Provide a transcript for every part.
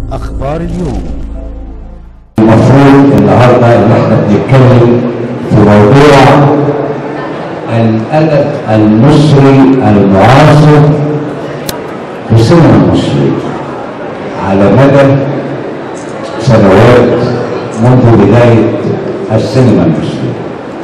أخبار اليوم المفروض النهارده ان احنا بنتكلم في موضوع الادب المصري المعاصر في السينما المصريه على مدى سنوات منذ بدايه السينما المصريه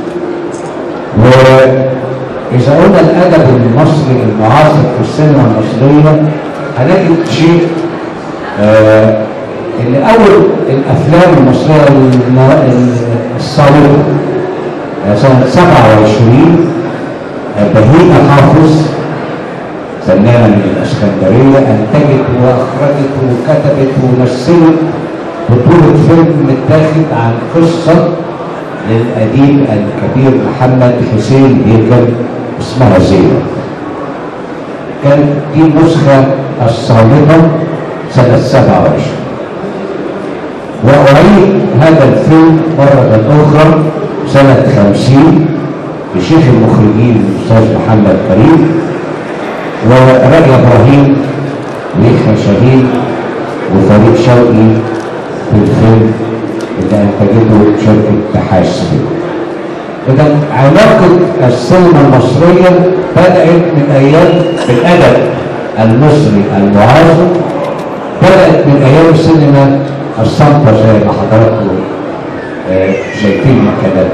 واذا قلنا الادب المصري المعاصر في السينما المصريه هنجد شيء آه ان اول الافلام المصريه الم- الصالحه آه، سنه 27 آه، بهيئه حافظ فنانه من الاسكندريه انتجت واخرجت وكتبت ومثلت بطوله فيلم متاخد عن قصه للاديب الكبير محمد حسين هيكل اسمها زينب كانت دي النسخه الصامته سنه 27 وأعيد هذا الفيلم مرة أخرى سنة خمسين بشيخ المخرجين الأستاذ محمد كريم ورجا إبراهيم ويحيى شاهين وفريد شوقي في الفيلم اللي أنتجته شركة تحاس إذا علاقة السينما المصرية بدأت من أيام الأدب المصري المعاصر بدأت من أيام السينما الصامتة زي ما حضراتكم آه، شايفين كده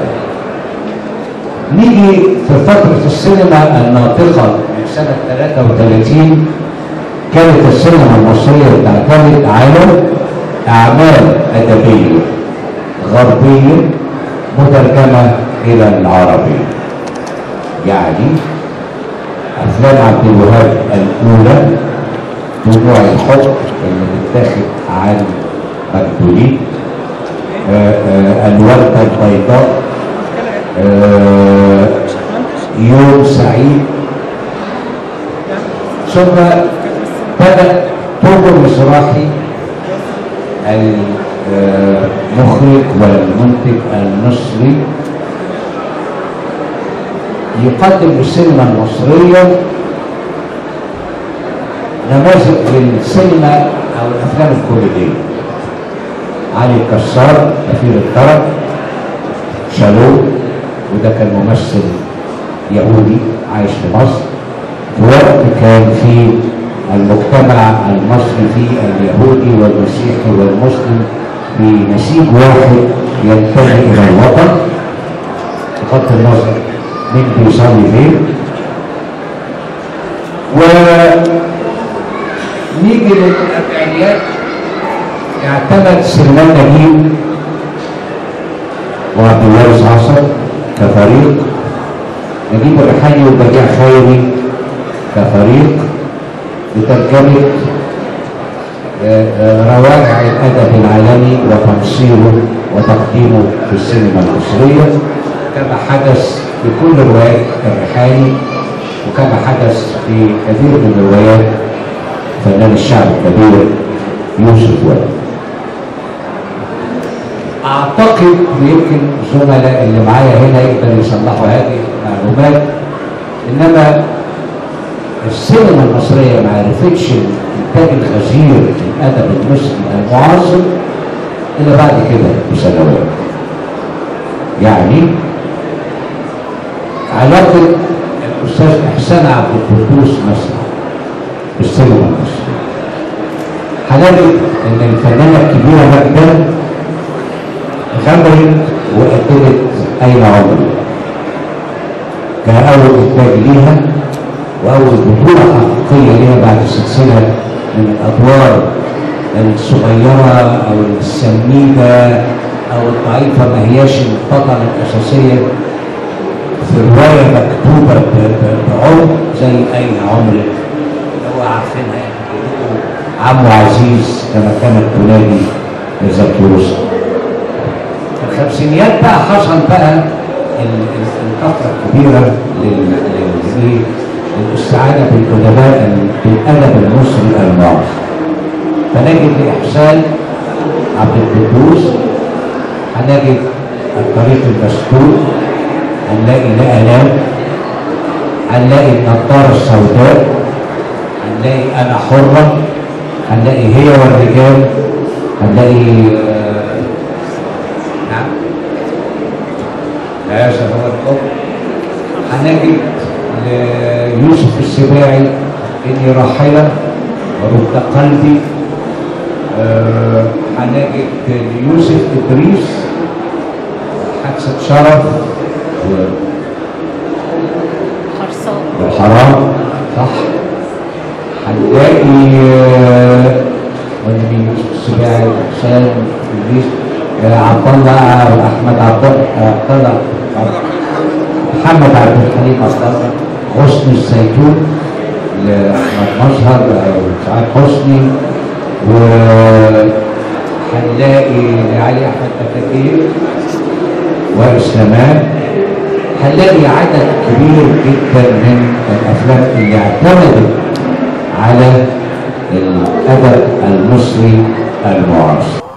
نيجي في فترة السينما الناطقة من سنة 33 كانت السينما المصرية تعتمد على أعمال أدبية غربية مترجمة إلى العربية يعني أفلام عبد الوهاب الأولى دموع الحب اللي متاخد عن مقتولين آه، آه، الوردة البيضاء آه، يوم سعيد ثم بدأ توجو مصراحي المخرج والمنتج المصري يقدم للسينما المصرية نماذج للسينما أو الأفلام الكوميدية علي كسار كفير الطرب شالو وده كان ممثل يهودي عايش في مصر في وقت كان في المجتمع المصري فيه اليهودي والمسيحي والمسلم في نسيج واحد ينتمي الى الوطن بغض النظر مين بيصلي فين ونيجي للاربعينيات اعتمد سلمان نجيب وعبد الوارث عصر كفريق نجيب الريحاني وبديع خيري كفريق بترجمة آه، آه، روائع الأدب العالمي وتمثيله وتقديمه في السينما المصرية كما حدث في كل روايات الريحاني وكما حدث في كثير من روايات فنان الشعب الكبير يوسف وائل اعتقد ويمكن الزملاء اللي معايا هنا يقدروا يصلحوا هذه المعلومات انما السينما المصريه ما عرفتش الانتاج الغزير للادب المصري المعاصر الا بعد كده بسنوات يعني علاقه الاستاذ احسان عبد القدوس مثلا بالسينما المصريه هنجد ان الفنانه الكبيره ماجده غمرت وقدمت أين عمري كان أول إنتاج ليها وأول بطولة حقيقية ليها بعد سلسلة من الأدوار الصغيرة أو السميكة أو الضعيفة ما هياش البطلة الأساسية في رواية مكتوبة ب- ب- بعمق زي أين عمري اللي هو عارفينها يعني عمو عزيز كما كانت تنادي لزكي يوسف الخمسينيات بقى حصل بقى ال- ال- الطفره الكبيره لل- لل- لل- للاستعانه بالادباء ال- بالادب المصري المعاصر فنجد لاحسان عبد القدوس هنجد الطريق المسدود هنلاقي لا الام هنلاقي النضاره السوداء هنلاقي انا حره هنلاقي هي والرجال هنلاقي آه، نعم لا يا هو الحب هنجد ليوسف السباعي إني راحلة ورد قلبي آه، هنجد ليوسف إدريس حادثة شرف و- خرصان والحرام صح هنلاقي آه، والنبي يوسف السباعي حسام إدريس آه، عبد الله أحمد عبد الله آه، عبد الله محمد عبد الحليم عبد الله حسني الزيتون لأحمد مظهر أو سعاد حسني وهنلاقي لعلي أحمد أفاكير وإسلامان هنلاقي عدد كبير جدا من الأفلام اللي اعتمدت على الأدب المصري المعاصر